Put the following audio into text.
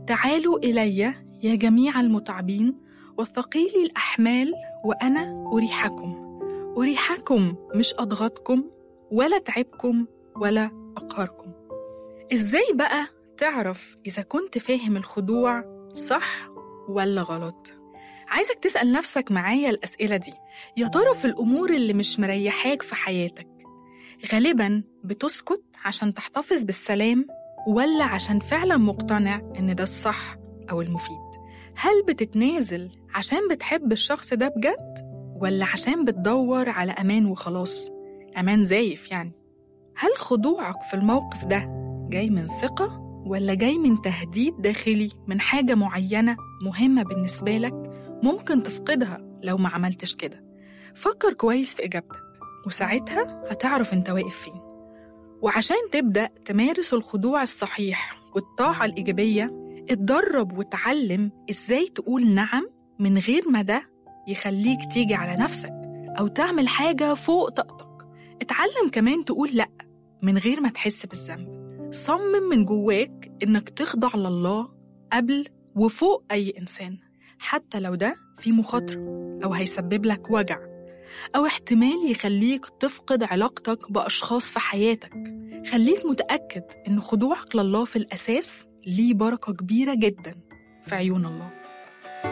تعالوا إلي يا جميع المتعبين والثقيل الأحمال وأنا أريحكم أريحكم مش أضغطكم ولا تعبكم ولا أقهركم إزاي بقى تعرف إذا كنت فاهم الخضوع صح ولا غلط؟ عايزك تسأل نفسك معايا الأسئلة دي يا ترى في الأمور اللي مش مريحاك في حياتك غالبا بتسكت عشان تحتفظ بالسلام ولا عشان فعلا مقتنع إن ده الصح أو المفيد هل بتتنازل عشان بتحب الشخص ده بجد ولا عشان بتدور على أمان وخلاص أمان زايف يعني هل خضوعك في الموقف ده جاي من ثقة ولا جاي من تهديد داخلي من حاجة معينة مهمة بالنسبة لك ممكن تفقدها لو ما عملتش كده فكر كويس في إجابتك وساعتها هتعرف أنت واقف فين وعشان تبدأ تمارس الخضوع الصحيح والطاعة الإيجابية اتدرب وتعلم إزاي تقول نعم من غير ما ده يخليك تيجي على نفسك أو تعمل حاجة فوق طاقتك اتعلم كمان تقول لأ من غير ما تحس بالذنب صمم من جواك إنك تخضع لله قبل وفوق أي إنسان حتى لو ده في مخاطرة أو هيسبب لك وجع أو احتمال يخليك تفقد علاقتك بأشخاص في حياتك خليك متأكد إن خضوعك لله في الأساس ليه بركة كبيرة جدا في عيون الله